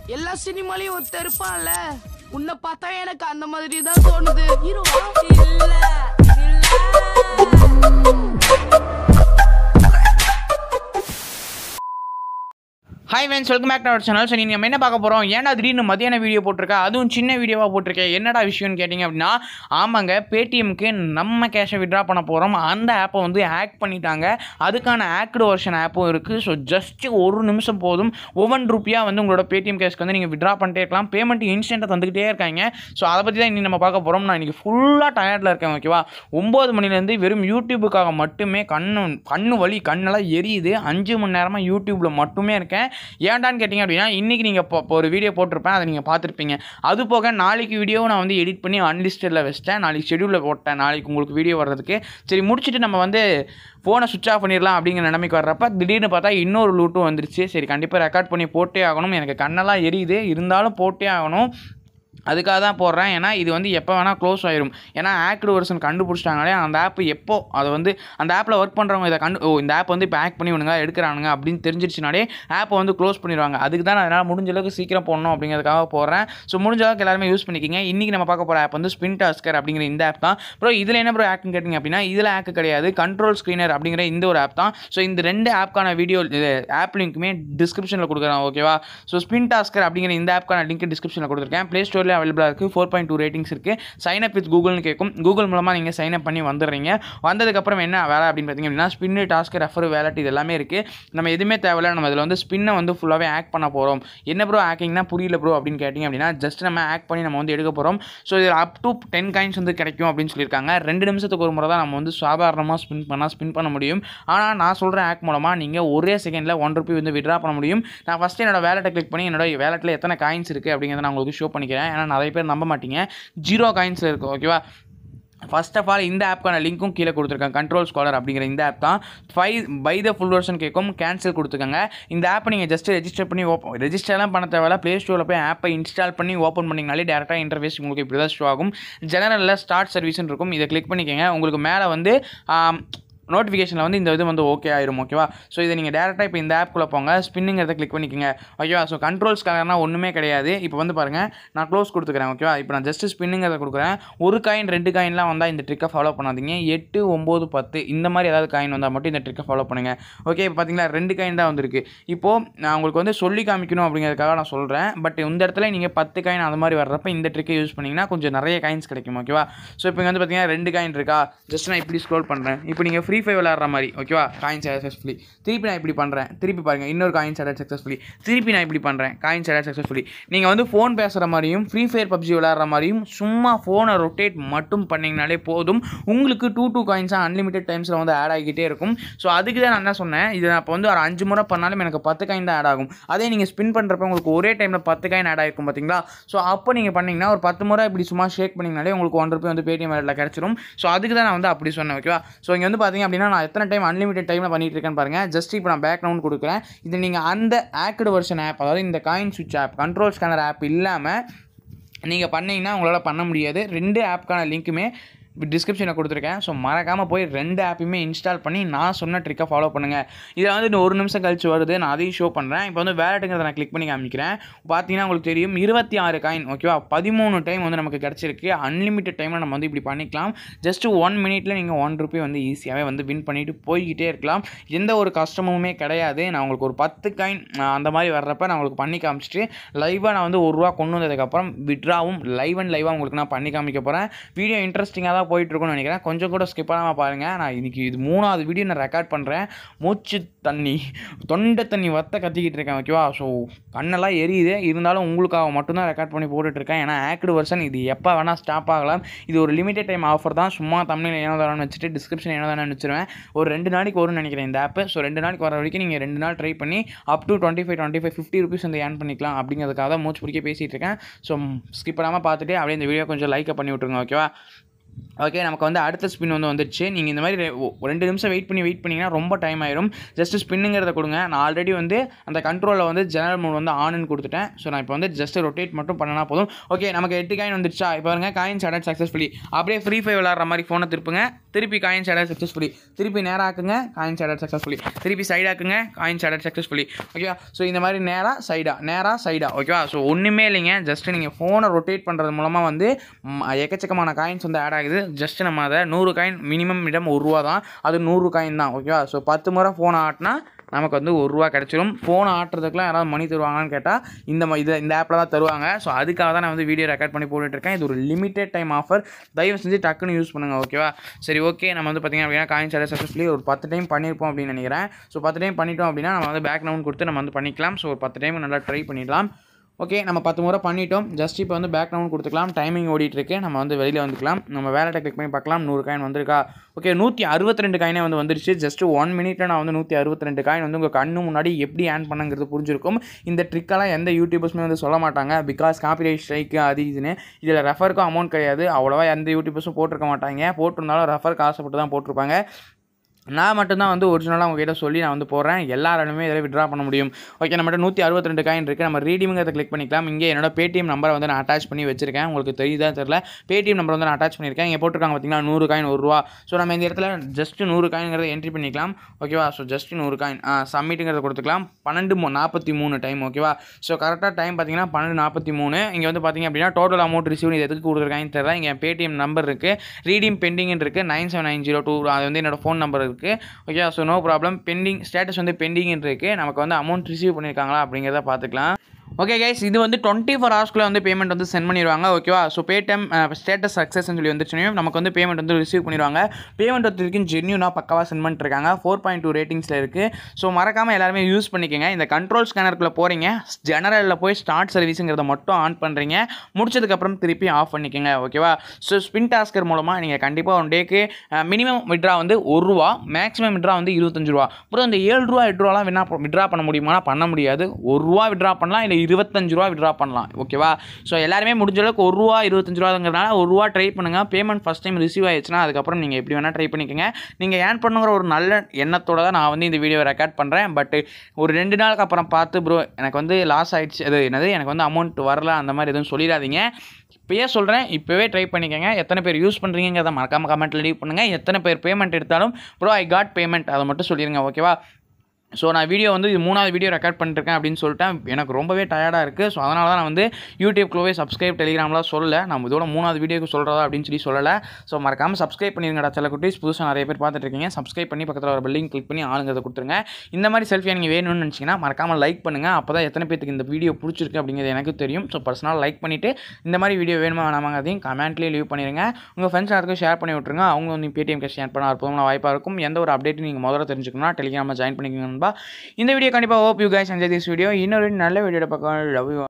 எல்லா சினிமாலையும் ஒருத்தர் இருப்பான்ல உன்னை பார்த்தா எனக்கு அந்த மாதிரி தான் தோணுது ஹீரோவா இல்ல hi friends welcome back to our channel so நீங்கள் நம்ம என்ன பார்க்க போகிறோம் ஏன்டா திடீர்னு மதியான வீடியோ போட்டிருக்கா அதுவும் சின்ன வீடியோவாக போட்டிருக்கேன் என்னடா விஷயம்னு கேட்டிங்க அப்படின்னா ஆமாங்க பேடிஎம்க்கு நம்ம கேஷை விட்ரா பண்ண போகிறோம் அந்த ஆப்பை வந்து ஹேக் பண்ணிட்டாங்க அதுக்கான ஆக்டு வெர்ஷன் ஆப்பும் இருக்குது ஸோ ஜஸ்ட் ஒரு நிமிஷம் போதும் ஒவ்வொன் ரூபியாக வந்து உங்களோட பேடிஎம் கேஷ்க்கு வந்து நீங்கள் விட்ரா பண்ணிட்டே இருக்கலாம் பேமெண்ட் இன்ஸ்டண்ட்டாக தந்துக்கிட்டே இருக்காங்க ஸோ அதை பற்றி தான் இன்னைக்கு நம்ம பார்க்க போகிறோம் நான் இன்றைக்கி ஃபுல்லாக டயர்டில் இருக்கேன் ஓகேவா ஒம்பது மணிலேருந்து வெறும் யூடியூபுக்காக மட்டுமே கண்ணு கண்ணு வலி கண்ணெல்லாம் எரியுது அஞ்சு மணி நேரமாக யூடியூப்பில் மட்டுமே இருக்கேன் ஏன்டான்னு கேட்டிங்க அப்படின்னா இன்றைக்கி நீங்கள் இப்போ இப்போ ஒரு வீடியோ போட்டிருப்பேன் அதை நீங்கள் பார்த்துருப்பீங்க அது போக நாளைக்கு வீடியோவை நான் வந்து எடிட் பண்ணி அன்லிஸ்டடில் வச்சிட்டேன் நாளைக்கு ஷெடியூலில் போட்டேன் நாளைக்கு உங்களுக்கு வீடியோ வர்றதுக்கு சரி முடிச்சுட்டு நம்ம வந்து ஃபோனை சுவிச் ஆஃப் பண்ணிடலாம் அப்படிங்கிற நிலைமைக்கு வர்றப்ப திடீர்னு பார்த்தா இன்னொரு லூட்டும் வந்துருச்சு சரி கண்டிப்பாக ரெக்கார்ட் பண்ணி போட்டே ஆகணும் எனக்கு கண்ணெல்லாம் எரியுது இருந்தாலும் போட்டே ஆகணும் அதுக்காக தான் போடுறேன் ஏன்னா இது வந்து எப்போ வேணால் க்ளோஸ் ஆயிரும் ஏன்னா ஆக்டு வெர்ஷன் கண்டுபிடிச்சிட்டாங்களே அந்த ஆப் எப்போ அதை வந்து அந்த ஆப்பில் ஒர்க் பண்ணுறவங்க இதை கண்டு ஓ இந்த ஆப் வந்து இப்போ ஆக்ட் பண்ணி விடுங்க எடுக்கிறானுங்க அப்படின்னு தெரிஞ்சிருச்சுனாலே ஆப்பை வந்து க்ளோஸ் பண்ணிடுவாங்க அதுக்கு தான் நான் அதனால் முடிஞ்ச அளவுக்கு சீக்கிரம் போடணும் அப்படிங்கிறதுக்காக போடுறேன் ஸோ முடிஞ்ச அளவுக்கு எல்லாருமே யூஸ் பண்ணிக்கிங்க இன்றைக்கி நம்ம பார்க்க போகிற ஆப் வந்து ஸ்பின் டாஸ்கர் அப்படிங்கிற இந்த ஆப் தான் ப்ரோ இதில் என்ன ப்ரோ ஆக்ட்னு கேட்டிங்க அப்படின்னா இதில் ஆக் கிடையாது கண்ட்ரோல் ஸ்க்ரீனர் அப்படிங்கிற இந்த ஒரு ஆப் தான் ஸோ இந்த ரெண்டு ஆப்க்கான வீடியோ ஆப் லிங்க்குமே டிஸ்கிரிப்ஷனில் கொடுக்குறேன் ஓகேவா ஸோ ஸ்பின் டாஸ்கர் அப்படிங்கிற இந்த ஆப்க்கான லிங்க் டிஸ்கிரிப்ஷனில் கொடுத்துருக்கேன் ப்ளே ஸ்டோரில் அவைலபிளாக இருக்குது ஃபோர் பாயிண்ட் டூ ரேட்டிங்ஸ் இருக்குது சைன் அப் வித் கூகுள்னு கேட்கும் கூகுள் மூலமாக நீங்கள் சைன் அப் பண்ணி வந்துடுறீங்க வந்ததுக்கப்புறம் என்ன வேலை அப்படின்னு பார்த்தீங்க அப்படின்னா ஸ்பின்னு டாஸ்க் ரெஃபர் வேலட் இது எல்லாமே இருக்குது நம்ம எதுவுமே தேவையில்ல நம்ம இதில் வந்து ஸ்பின்னை வந்து ஃபுல்லாகவே ஆக்ட் பண்ண போகிறோம் என்ன ப்ரோ ஆக்கிங்னா புரியல ப்ரோ அப்படின்னு கேட்டிங்க அப்படின்னா ஜஸ்ட் நம்ம ஆக்ட் பண்ணி நம்ம வந்து எடுக்க போகிறோம் ஸோ இதில் அப் டு டென் காயின்ஸ் வந்து கிடைக்கும் அப்படின்னு சொல்லியிருக்காங்க ரெண்டு நிமிஷத்துக்கு ஒரு முறை தான் நம்ம வந்து சாதாரணமாக ஸ்பின் பண்ணால் ஸ்பின் பண்ண முடியும் ஆனால் நான் சொல்கிற ஆக் மூலமாக நீங்கள் ஒரே செகண்டில் ஒன் ருபி வந்து விட்ரா பண்ண முடியும் நான் ஃபஸ்ட்டு என்னோட வேலட்டை கிளிக் பண்ணி என்னோட வேலட்டில் எத்தனை காயின்ஸ் இருக்குது அப்படிங்கிறத நான் உங்களுக்கு ஷோ பண்ணிக்கிறேன் ஏன்னா நிறைய பேர் நம்ப மாட்டீங்க ஜீரோ காயின்ஸில் இருக்குது ஓகேவா ஃபர்ஸ்ட் ஆஃப் ஆல் இந்த ஆப்க்கான லிங்க்கும் கீழே கொடுத்துருக்கேன் கண்ட்ரோல் ஸ்காலர் அப்படிங்கிற இந்த ஆப் தான் five buy the full version கேட்கும் கேன்சல் கொடுத்துக்கோங்க இந்த ஆப்பை நீங்கள் ஜஸ்ட் ரெஜிஸ்டர் பண்ணி ஓப்பன் ரெஜிஸ்டர்லாம் பண்ண தேவையில்ல ப்ளே ஸ்டோரில் போய் ஆப்பை இன்ஸ்டால் பண்ணி ஓப்பன் பண்ணிங்கனாலே டேரெக்டாக இன்டர்ஃபேஸ் உங்களுக்கு இப்படி தான் ஷோ ஆகும் ஜெனரலில் ஸ்டார்ட் சர்வீஸ்னு இருக்கும் இதை கிளிக் பண்ணிக்கோங்க உங்களுக்கு மேலே வந்து நோட்டிஃபிகேஷனில் வந்து இந்த இது வந்து ஓகே ஆயிரும் ஓகேவா ஸோ இதை நீங்கள் டேரெக்டாக இப்போ இந்த ஆப்குள்ளே போங்க ஸ்பின்னுங்கிறத கிளிக் பண்ணிக்கோங்க ஓகேவா ஸோ கண்ட்ரோல்ஸ் கலர்னா ஒன்றுமே கிடையாது இப்போ வந்து பாருங்கள் நான் க்ளோஸ் கொடுத்துக்கிறேன் ஓகேவா இப்போ நான் ஜஸ்ட் ஸ்பின்னுங்கிறத கொடுக்குறேன் ஒரு காயின் ரெண்டு காயின்லாம் வந்தால் இந்த ட்ரிக்கை ஃபாலோ பண்ணாதீங்க எட்டு ஒம்பது பத்து இந்த மாதிரி ஏதாவது காயின் வந்தால் மட்டும் இந்த ட்ரிக்கை ஃபாலோ பண்ணுங்கள் ஓகே இப்போ பார்த்தீங்களா ரெண்டு காயின் தான் வந்திருக்கு இப்போது நான் உங்களுக்கு வந்து சொல்லி காமிக்கணும் அப்படிங்கிறதுக்காக நான் சொல்கிறேன் பட் இந்த இடத்துல நீங்கள் பத்து காயின் அந்த மாதிரி வர்றப்ப இந்த ட்ரிக்கை யூஸ் பண்ணிங்கன்னா கொஞ்சம் நிறைய காயின்ஸ் கிடைக்கும் ஓகேவா ஸோ இப்போ இங்கே வந்து பார்த்தீங்கன்னா ரெண்டு காயின் இருக்கா ஜஸ்ட் நான் இப்படி ஸ்க்ரோல் பண்ணுறேன் இப்போ நீங்கள் ஃப்ரீ ஃபயர் விளாட்ற மாதிரி ஓகேவா காயின்ஸ் ஆட் சக்ஸஸ்ஃபுல்லி திருப்பி நான் இப்படி பண்ணுறேன் திருப்பி பாருங்கள் இன்னொரு காயின்ஸ் ஆட் சக்ஸஸ்ஃபுல்லி திருப்பி நான் இப்படி பண்ணுறேன் காயின்ஸ் ஆட் சக்ஸஸ்ஃபுல்லி நீங்கள் வந்து ஃபோன் பேசுகிற மாதிரியும் ஃப்ரீ ஃபயர் பப்ஜி விளாட்ற மாதிரியும் சும்மா ஃபோனை ரொட்டேட் மட்டும் பண்ணிங்கனாலே போதும் உங்களுக்கு டூ டூ காயின்ஸாக அன்லிமிட்டட் டைம்ஸில் வந்து ஆட் ஆகிக்கிட்டே இருக்கும் ஸோ அதுக்கு தான் நான் என்ன சொன்னேன் இது நான் இப்போ வந்து ஒரு அஞ்சு முறை பண்ணாலும் எனக்கு பத்து காயின் தான் ஆட் ஆகும் அதே நீங்கள் ஸ்பின் பண்ணுறப்ப உங்களுக்கு ஒரே டைமில் பத்து காயின் ஆட் ஆகிருக்கும் பார்த்தீங்களா ஸோ அப்போ நீங்கள் பண்ணிங்கன்னா ஒரு பத்து முறை இப்படி சும்மா ஷேக் பண்ணிங்கனாலே உங்களுக்கு ஒன் ருபி வந்து பேடிஎம் வேலையில் கிடச்சிரும் ஸோ அதுக்கு தான் நான் வந்து அப்படி சொன்னேன் ஓகேவா ஸோ இங்கே வந்து பார்த்தீங்க அப்படின்னா நான் எத்தனை டைம் அன்லிமிட்டட் டைமில் பண்ணிட்டு இருக்கேன்னு பாருங்கள் ஜஸ்ட் இப்போ நான் பேக்ரவுண்ட் கொடுக்குறேன் இது நீங்கள் அந்த ஆக்டு வெர்ஷன் ஆப் அதாவது இந்த காயின் சுவிட்ச் ஆப் கண்ட்ரோல் ஸ்கேனர் ஆப் இல்லாமல் நீங்கள் பண்ணீங்கன்னா உங்களால் பண்ண முடியாது ரெண்டு ஆப்க்கான லிங்க்குமே டிஸ்கிரிப்ஷனில் கொடுத்துருக்கேன் ஸோ மறக்காமல் போய் ரெண்டு ஆப்பையுமே இன்ஸ்டால் பண்ணி நான் சொன்ன ட்ரிக்கை ஃபாலோ பண்ணுங்கள் இதில் வந்து இன்னும் ஒரு நிமிஷம் கழிச்சு வருது நான் அதையும் ஷோ பண்ணுறேன் இப்போ வந்து வேலட்டுங்கிறத நான் கிளிக் பண்ணி காமிக்கிறேன் பார்த்தீங்கன்னா உங்களுக்கு தெரியும் இருபத்தி ஆறு காயின் ஓகேவா பதிமூணு டைம் வந்து நமக்கு கிடச்சிருக்கு அன்லிமிட்டட் டைமில் நம்ம வந்து இப்படி பண்ணிக்கலாம் ஜஸ்ட் ஒன் மினிட்ல நீங்கள் ஒன் ருபி வந்து ஈஸியாகவே வந்து வின் பண்ணிட்டு போய்கிட்டே இருக்கலாம் எந்த ஒரு கஷ்டமுமே கிடையாது நான் உங்களுக்கு ஒரு பத்து காயின் அந்த மாதிரி வர்றப்ப நான் உங்களுக்கு பண்ணி காமிச்சிட்டு லைவாக நான் வந்து ஒரு ரூபா கொண்டு வந்ததுக்கப்புறம் விட்ராவும் லைவ் அண்ட் லைவாக உங்களுக்கு நான் பண்ணி காமிக்க போகிறேன் வீடியோ இன்ட்ரெஸ்டிங்காக தான் போயிட்டுருக்குன்னு நினைக்கிறேன் கொஞ்சம் கூட ஸ்கிப் பண்ணாமல் பாருங்கள் நான் இன்றைக்கி இது மூணாவது வீடியோ நான் ரெக்கார்ட் பண்ணுறேன் மூச்சு தண்ணி தொண்டை தண்ணி வத்த கத்திக்கிட்டு இருக்கேன் ஓகேவா ஸோ கண்ணெல்லாம் எரியுது இருந்தாலும் உங்களுக்காக மட்டும்தான் ரெக்கார்ட் பண்ணி போட்டுட்ருக்கேன் ஏன்னா ஆக்டு வெர்ஷன் இது எப்போ வேணால் ஸ்டாப் ஆகலாம் இது ஒரு லிமிடெட் டைம் ஆஃபர் தான் சும்மா தமிழில் ஏனோ தானு வச்சுட்டு டிஸ்கிரிப்ஷன் ஏனோ தானே வச்சுருவேன் ஒரு ரெண்டு நாளைக்கு வரும்னு நினைக்கிறேன் இந்த ஆப்பு ஸோ ரெண்டு நாளைக்கு வர வரைக்கும் நீங்கள் ரெண்டு நாள் ட்ரை பண்ணி up to twenty five twenty five fifty rupees வந்து ஏர்ன் பண்ணிக்கலாம் அப்படிங்கிறதுக்காக தான் மூச்சு பிடிக்க பேசிகிட்டு இருக்கேன் ஸோ ஸ்கிப் பண்ணாமல் பார்த்துட்டு அப்படியே இந்த வீடியோ கொஞ்சம் லைக்கை பண்ணி விட்ருங்க ஓகேவா ஓகே நமக்கு வந்து அடுத்த ஸ்பின் வந்து வந்துடுச்சு நீங்கள் இந்த மாதிரி ரெ- ஒ- ரெண்டு நிமிஷம் வெயிட் பண்ணி வெயிட் பண்ணிங்கன்னா ரொம்ப டைம் ஆயிரும் ஜஸ்ட் ஸ்பின்னுங்கிறத கொடுங்க நான் ஆல்ரெடி வந்து அந்த கண்ட்ரோலில் வந்து ஜெனரல் மோட் வந்து ஆன்னு கொடுத்துட்டேன் ஸோ நான் இப்போ வந்து ஜஸ்ட் ரொட்டேட் மட்டும் பண்ணனா போதும் ஓகே நமக்கு எட்டு காயின் வந்துடுச்சா இப்போ பாருங்க காயின்ஸ் அடட் சக்ஸஸ்ஃபுல்லி அப்படியே ஃப்ரீ ஃபயர் விளாட்ற மாதிரி ஃபோனை திருப்புங்க திருப்பி காயின்ஸ் அடட் சக்ஸஸ்ஃபுல்லி திருப்பி நேரா ஆக்குங்க காயின்ஸ் அடட் சக்ஸஸ்ஃபுல்லி திருப்பி சைடு ஆக்குங்க காயின்ஸ் அடட் சக்ஸஸ்ஃபுல்லி ஓகேவா ஸோ இந்த மாதிரி நேராக சைடா நேராக சைடா ஓகேவா ஸோ ஒன்றுமே இல்லைங்க ஜஸ்ட் நீங்கள் ஃபோனை ரொட்டேட் பண்ணுறது மூலமாக வந்து ம், எக்கச்சக்கமான காயின்ஸ் வந்து ஆட் ஆகுது ஜஸ்ட் நம்ம அதை நூறு காயின் மினிமம் இடம் ஒரு ரூபா தான் அது நூறு காயின் தான் ஓகேவா ஸோ பத்து முறை ஃபோனை ஆட்டினா நமக்கு வந்து ஒரு ரூபா கிடச்சிரும் ஃபோனை ஆட்டுறதுக்குலாம் யாராவது மணி தருவாங்களான்னு கேட்டால் இந்த ம- இது இந்த ஆப்பில் தான் தருவாங்க ஸோ அதுக்காக தான் நான் வந்து வீடியோ ரெக்கார்ட் பண்ணி போட்டுட்ருக்கேன் இது ஒரு லிமிடெட் டைம் ஆஃபர் தயவு செஞ்சு டக்குன்னு யூஸ் பண்ணுங்கள் ஓகேவா சரி ஓகே நம்ம வந்து பார்த்திங்க அப்படின்னா காயின்ஸ் அடை சக்ஸஸ்ஃபுல்லி ஒரு பத்து டைம் பண்ணியிருப்போம் அப்படின்னு நினைக்கிறேன் ஸோ பத்து டைம் பண்ணிட்டோம் அப்படின்னா நம்ம வந்து பேக் நவுன் கொடுத்து நம்ம வந்து பண்ணிக்கலாம் ஸோ ஒரு பத்து டைம் நல்லா ட்ரை பண்ணிடலாம் ஓகே நம்ம பத்து முறை பண்ணிட்டோம் ஜஸ்ட் இப்போ வந்து பேக் டவுன் கொடுத்துக்கலாம் டைமிங் ஓடிட்டு இருக்கு நம்ம வந்து வெளியில் வந்துக்கலாம் நம்ம வேலட்டை கிளிக் பண்ணி பார்க்கலாம் நூறு காயின் வந்திருக்கா ஓகே நூற்றி அறுபத்தி ரெண்டு காயினே வந்து வந்துருச்சு ஜஸ்ட் ஒன் மினிட்ல நான் வந்து நூற்றி அறுபத்தி ரெண்டு காயின் வந்து உங்கள் கண்ணு முன்னாடி எப்படி ஏர்ன் பண்ணுங்கிறது புரிஞ்சிருக்கும் இந்த ட்ரிக்கெல்லாம் எந்த யூடியூபர்ஸுமே வந்து சொல்ல மாட்டாங்க பிகாஸ் காப்பிரைட் ஸ்ட்ரைக்கு அது இதுன்னு இதில் ரெஃபருக்கும் அமௌண்ட் கிடையாது அவ்வளோவா எந்த யூடியூபர்ஸும் போட்டிருக்க மாட்டாங்க போட்டிருந்தாலும் ரெஃபருக்கு ஆசைப்பட்டு தான் போட்டிருப்பாங்க நான் மட்டும்தான் வந்து ஒரிஜினலாக உங்ககிட்ட சொல்லி நான் வந்து போடுறேன் எல்லாராலுமே இதில் விட்ரா பண்ண முடியும் ஓகே நம்மகிட்ட நூற்றி அறுபத்தி ரெண்டு காயின் இருக்குது நம்ம ரீடிங்கிறத கிளிக் பண்ணிக்கலாம் இங்கே என்னோட பேடிஎம் நம்பரை வந்து நான் அட்டாச் பண்ணி வச்சிருக்கேன் உங்களுக்கு தெரியுதா தெரியல பேடிஎம் நம்பர் வந்து நான் அட்டாச் பண்ணியிருக்கேன் இங்கே போட்டிருக்காங்க பார்த்தீங்கன்னா நூறு காயின் ஒரு ரூபா ஸோ நம்ம இந்த இடத்துல ஜஸ்ட் நூறு காயின்ங்கிறத என்ட்ரி பண்ணிக்கலாம் ஓகேவா ஸோ ஜஸ்ட் நூறு காயின் சப்மிட்டுங்கிறத கொடுத்துக்கலாம் பன்னெண்டு மூ நாற்பத்தி மூணு டைம் ஓகேவா ஸோ கரெக்டாக டைம் பார்த்தீங்கன்னா பன்னெண்டு நாற்பத்தி மூணு இங்கே வந்து பார்த்தீங்க அப்படின்னா டோட்டல் அமௌண்ட் ரிசீவ் இது எதுக்கு கொடுத்துருக்காங்கன்னு தெரியல இங்கே பேடிஎம் நம்பர் இருக்குது ரீடிங் பெண்டிங் இருக்குது nine seven nine zero two அது வந்து என்னோட ஃபோன் நம்பர் இருக்குது okay so no problem pending status வந்து பெண்டிங் இருக்குது நமக்கு வந்து அமௌண்ட் ரிசீவ் பண்ணியிருக்காங்களா அப்படிங்கிறத பார்த்துக்கலாம் ஓகே கைஸ் இது வந்து டுவெண்ட்டி ஃபோர் ஹவர்ஸ்க்குள்ள வந்து பேமெண்ட் வந்து சென்ட் பண்ணிடுவாங்க ஓகேவா ஸோ பேடிஎம் ஸ்டேட்டஸ் சக்ஸஸ்ன்னு சொல்லி வந்துச்சுன்னா நமக்கு வந்து பேமெண்ட் வந்து ரிசீவ் பண்ணிடுவாங்க பேமெண்ட் வந்து வரைக்கும் ஜென்யூனாக பக்காவாக சென்ட் பண்ணிட்டுருக்காங்க ஃபோர் பாயிண்ட் டூ ரேட்டிங்ஸில் இருக்குது ஸோ மறக்காமல் எல்லாருமே யூஸ் பண்ணிக்கோங்க இந்த கண்ட்ரோல் ஸ்கேனருக்குள்ளே போகிறீங்க ஜெனரலில் போய் ஸ்டார்ட் சர்வீஸுங்கிறத மட்டும் ஆன் பண்ணுறீங்க முடிச்சதுக்கப்புறம் திருப்பி ஆஃப் பண்ணிக்கோங்க ஓகேவா ஸோ ஸ்பின் டாஸ்கர் மூலமாக நீங்கள் கண்டிப்பாக ஒன் டேக்கு மினிமம் விட்ரா வந்து ஒரு ரூபா மேக்ஸிமம் விட்ரா வந்து இருபத்தஞ்சு ரூபா அப்புறம் இந்த ஏழு ரூபா எட்டு ரூபாலாம் வேணா விட்ரா பண்ண முடியுமா பண்ண முடியாது ஒரு ரூபா விட்ரா பண்ணலாம் இல்லை இருபத்தஞ்சு ரூபா விட்ரா பண்ணலாம் ஓகேவா ஸோ எல்லாருமே முடிஞ்ச அளவுக்கு ஒரு ரூபா இருபத்தஞ்சு ரூபாங்கிறனால ஒரு ரூபா ட்ரை பண்ணுங்கள் பேமெண்ட் ஃபஸ்ட் டைம் ரிசீவ் ஆயிடுச்சுன்னா அதுக்கப்புறம் நீங்கள் எப்படி வேணால் ட்ரை பண்ணிக்கோங்க நீங்கள் ஏர்ன் பண்ணுங்கிற ஒரு நல்ல எண்ணத்தோட தான் நான் வந்து இந்த வீடியோ ரெக்கார்ட் பண்ணுறேன் பட் ஒரு ரெண்டு நாளுக்கு அப்புறம் பார்த்து ப்ரோ எனக்கு வந்து லாஸ் ஆயிடுச்சு அது என்னது எனக்கு வந்து அமௌண்ட் வரல அந்த மாதிரி எதுவும் சொல்லிடாதீங்க இப்போயே சொல்கிறேன் இப்போவே ட்ரை பண்ணிக்கோங்க எத்தனை பேர் யூஸ் பண்ணுறீங்கிறத மறக்காம கமெண்ட்டில் லீவ் பண்ணுங்கள் எத்தனை பேர் பேமெண்ட் எடுத்தாலும் ப்ரோ ஐ காட் பேமெண்ட் அதை மட்டும் சொல்லிடுங்க ஓகேவா ஸோ நான் வீடியோ வந்து இது மூணாவது வீடியோ ரெக்கார்ட் பண்ணிருக்கேன் அப்படின்னு சொல்லிட்டேன் எனக்கு ரொம்பவே டயர்டாக இருக்குது ஸோ அதனால தான் நான் வந்து யூடியூப்குள்ளவே சப்ஸ்கிரைப் டெலிகிராம்லாம் சொல்லலை நம்ம இதோட மூணாவது வீடியோக்கு சொல்கிறதா அப்படின்னு சொல்லி சொல்லலை ஸோ மறக்காமல் சப்ஸ்கிரைப் பண்ணிருங்கடா சில குட்டீஸ் புதுசாக நிறைய பேர் பார்த்துட்டு இருக்கீங்க சப்ஸ்கிரைப் பண்ணி பக்கத்தில் ஒரு பில்லிங் கிளிக் பண்ணி ஆளுங்கிறத கொடுத்துருங்க இந்த மாதிரி செல்ஃபியாக நீங்கள் வேணும்னு நினச்சிங்கன்னா மறக்காமல் லைக் பண்ணுங்கள் அப்போ தான் எத்தனை பேத்துக்கு இந்த வீடியோ பிடிச்சிருக்கு அப்படிங்கிறது எனக்கு தெரியும் ஸோ பர்சனலாக லைக் பண்ணிவிட்டு இந்த மாதிரி வீடியோ வேணுமா வேணாமாங்கிறதையும் கமெண்ட்லேயே லீவ் பண்ணிடுங்க உங்கள் ஃப்ரெண்ட்ஸ் எல்லாருக்கும் ஷேர் பண்ணி விட்ருங்க அவங்க வந்து பேடிஎம் கேஷ் ஷேர் பண்ண அற்புதமான வாய்ப்பாக இருக்கும் எந்த ஒரு அப்டேட்டும் நீங்கள் முதல்ல தெரிஞ்சுக்கணும்னா டெலிகிராமில் ஜாயின் பண்ணிக்கோங்க நண்பா இந்த வீடியோ கண்டிப்பாக hope you guys enjoy this video இன்னொரு நல்ல வீடியோட பக்கம் லவ் யூ